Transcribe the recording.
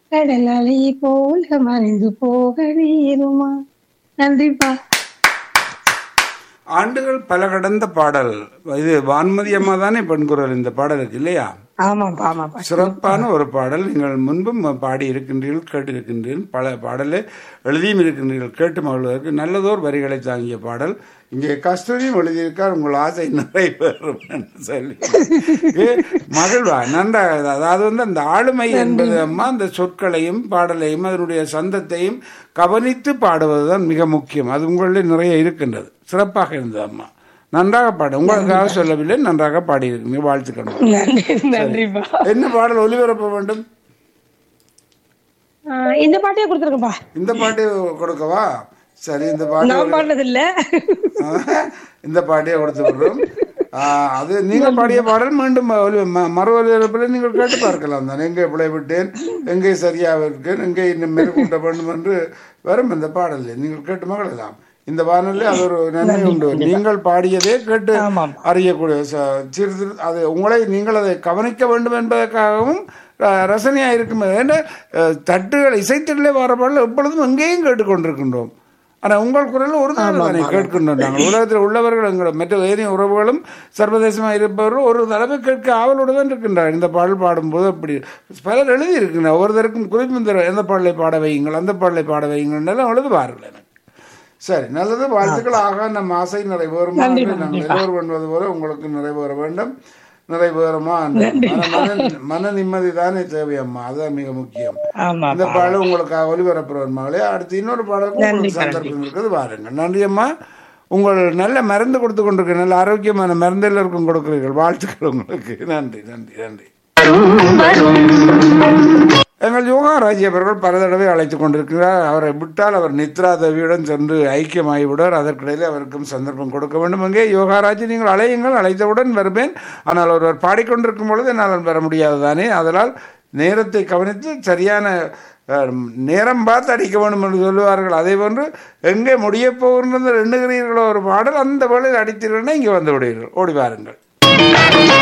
கடல் அலை போல மறைந்து போக நேருமா நன்றிப்பா ஆண்டுகள் பல கடந்த பாடல் இது வான்மதி அம்மா தானே பெண்குரல் இந்த பாடலுக்கு இல்லையா ஆமாப்பா ஆமாப்பா சிறப்பான ஒரு பாடல் நீங்கள் முன்பும் பாடி இருக்கின்றீர்கள் கேட்டு இருக்கின்றீர்கள் பல பாடலை எழுதியும் இருக்கின்றீர்கள் கேட்டு மகிழ்வதற்கு நல்லதோர் வரிகளை தாங்கிய பாடல் இங்கே கஸ்தூரியும் எழுதியிருக்கார் உங்கள் ஆசை நிறைவேறும் என்று சொல்லி ஏ, மகிழ்வா நன்றாக அதாவது வந்து அந்த ஆளுமை என்பது அம்மா அந்த சொற்களையும் பாடலையும் அதனுடைய சந்தத்தையும் கவனித்து பாடுவதுதான் மிக முக்கியம் அது உங்களில் நிறைய இருக்கின்றது சிறப்பாக இருந்தது அம்மா நன்றாக பாடு உங்களுக்காக சொல்லவில்லை நன்றாக பாடியிருக்கீங்க வாழ்த்துக்கள் நன்றி நன்றிப்பா என்ன பாடல் ஒளிபரப்ப வேண்டும் ஆஹ் இந்த பாட்டையே கொடுத்துருக்கப்பா இந்த பாட்டை கொடுக்கவா சரி இந்த பாட்டு நான் பாடுறது இல்ல இந்த பாட்டையே கொடுத்து விடுறோம் ஆஹ், அது நீங்கள் பாடிய பாடல் மீண்டும் ஒலி- ம- மறு ஒலிபரப்பில் நீங்கள் கேட்டு பார்க்கலாம் தான் எங்கே பிழை விட்டேன் எங்கே சரியாக இருக்கேன் எங்கே இன்னும் மேற்கொண்ட வேண்டும் என்று வரும் இந்த பாடலில் நீங்கள் கேட்டு மகளலாம் இந்த வானொலியில் அது ஒரு நன்மை உண்டு நீங்கள் பாடியதே கேட்டு ஆமாம். அறியக்கூடிய ச- சிறு சிறு அது உங்களை நீங்கள் அதை கவனிக்க வேண்டும் என்பதற்காகவும் ர- ரசனையாக இருக்கும் ஏன்னா அஹ், தட்டுகள் இசைத்தட்டிலே வர பாடல் எப்பொழுதும் எங்கேயும் கேட்டுக்கொண்டிருக்கின்றோம் ஆனால் உங்கள் குரல் ஒரு தடவை தானே கேட்கின்றோம் நாங்கள் உலகத்தில் உள்ளவர்கள் எங்கள் மற்ற ஏனைய உறவுகளும் சர்வதேசமாக இருப்பவர்கள் ஒரு தடவை கேட்க ஆவலோடு தான் இருக்கின்றார் இந்த பாடல் பாடும்போது அப்படி பலர் எழுதி இருக்கின்றனர் ஒவ்வொருத்தருக்கும் குறிப்பு இந்த எந்த பாடலை பாட வையுங்கள் அந்த பாடலை பாட வையுங்கள் எழுதுவார்கள் எனக்கு சரி நல்லது வாழ்த்துக்கள் ஆக நம் ஆசை நிறைவேறுமா என்று நாங்கள் எல்லோரும் பண்ணுவது போல உங்களுக்கு நிறைவேற வேண்டும் நிறைவேறுமா என்று. மன- மன- மன நிம்மதி தானே தேவை அம்மா அதுதான் மிக முக்கியம் ஆமா இந்த பாடல் உங்களுக்கு ஒளிபரப்புறவர் மகளே அடுத்து இன்னொரு பாடலுக்கு உங்களுக்கு சந்தர்ப்பம் இருக்குது வாருங்கள் நன்றி அம்மா உங்கள் நல்ல மருந்து கொடுத்து கொண்டிருக்க நல்ல ஆரோக்கியமான மருந்து எல்லாருக்கும் கொடுக்கிறீர்கள் வாழ்த்துக்கள் உங்களுக்கு நன்றி நன்றி நன்றி எங்கள் யோகாராஜி அவர்கள் பல தடவை அழைத்துக் கொண்டிருக்கிறார் அவரை விட்டால் அவர் நித்ரா தேவியுடன் சென்று ஐக்கியமாகிவிடுவார் அதற்கிடையில் அவருக்கும் சந்தர்ப்பம் கொடுக்க வேண்டும் எங்கே யோகாராஜி நீங்கள் அழையுங்கள் அழைத்தவுடன் வருவேன் ஆனால் ஒருவர் பாடிக்கொண்டிருக்கும் பொழுது என்னால் வர முடியாது தானே அதனால் நேரத்தை கவனித்து சரியான அஹ், நேரம் பார்த்து அடிக்க வேண்டும் என்று சொல்லுவார்கள் அதே போன்று எங்கே முடியப் போகின்றது எண்ணுகிறீர்களோ ஒரு பாடல் அந்த வேளையில் அடித்தீர்கள்னா இங்கே வந்து விடுவீர்கள் ஓடி வாருங்கள்